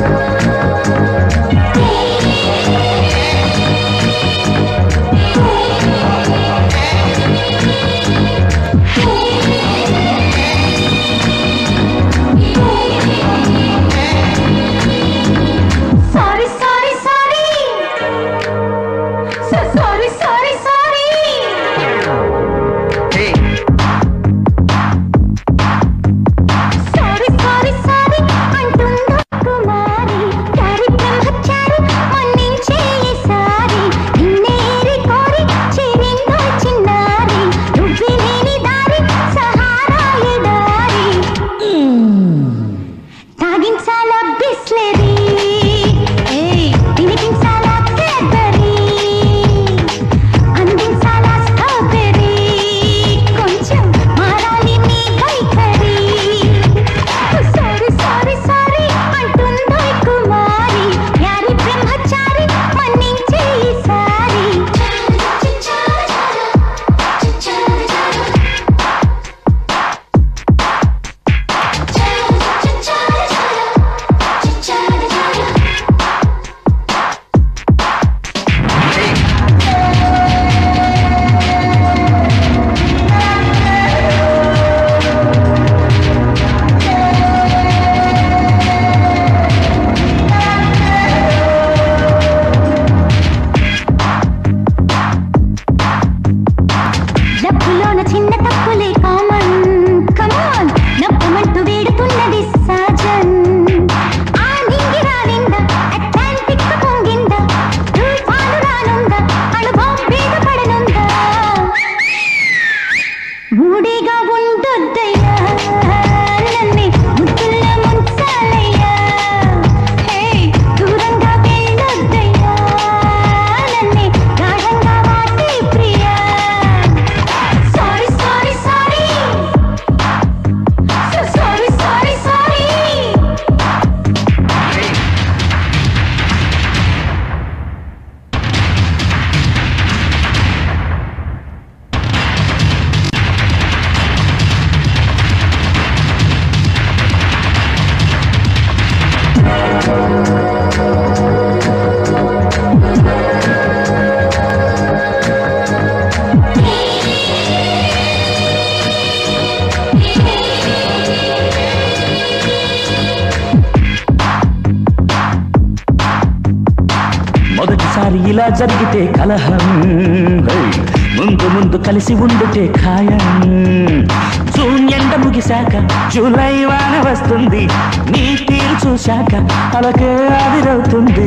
Sorry sorry sorry sorry sorry sorry sorry sorry sorry అంటుందో కుమారి దారి బ్రహ్మచారి మన్నించే ఈసారి నిన్నేరి కోరి చేరిందో చిన్నారి నువ్వే లేని దారి సహారా ఎడారి తాగించాలా బిస్లెరీ ఏయ్ తినిపించాలా క్యాడ్బరీ అందించాలా స్ట్రాబెరీ కొంచెం మారాలి నీ వైఖరి సారీ సారీ సారీ అంటుందో కుమారి యారి బ్రహ్మచారి మన్నించే ఈసారి డబ్బులోన చిన్న తప్పులే కామన్ కమాన్ నప్పమంటూ వేడుతున్నది సహజన్ ఆ నింగిరా నింద అట్లాంటిక్ పొంగింద తుఫాను రానుంద అనుభవం వేద పడనుందా ఊడిగా ఉండొద్దయ్యా నన్నే ముద్దుల్లో ముంచాలయ్యా హే దూరంగా వెళ్ళొద్దయ్యా నన్నే గాఢంగా వాటి ప్రియా sorry sorry sorry sorry sorry sorry మొదటిసారి ఇలా జరిగితే కలహం హై, ముందు ముందు కలిసి ఉండుటే ఖాయం జూన్ ఎండ ముగిశాక జూలై వాన వస్తుంది నీ తీరు చూశాక అలకే ఆవిరవుతుంది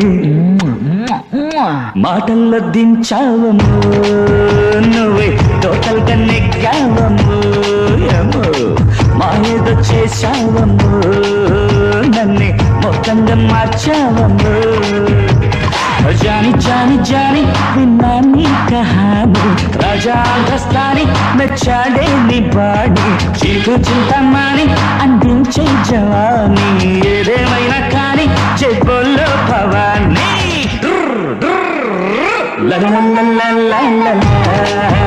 మాటల్లో దించావము నువ్వే టోటల్ గా నెగ్గావము ఏమో మాయేదో చేశావము నన్నే మొత్తంగా మార్చావము జాని జాని జాని విన్నా నీ కహాని రాజా అంతస్తాని మెచ్చాడే నీ బాడి చీకు చింతమాని అందించే జవాని ఏదేమైనా కానీ చెబుల్లో భవానీ లా లా లా లా లా లా లా.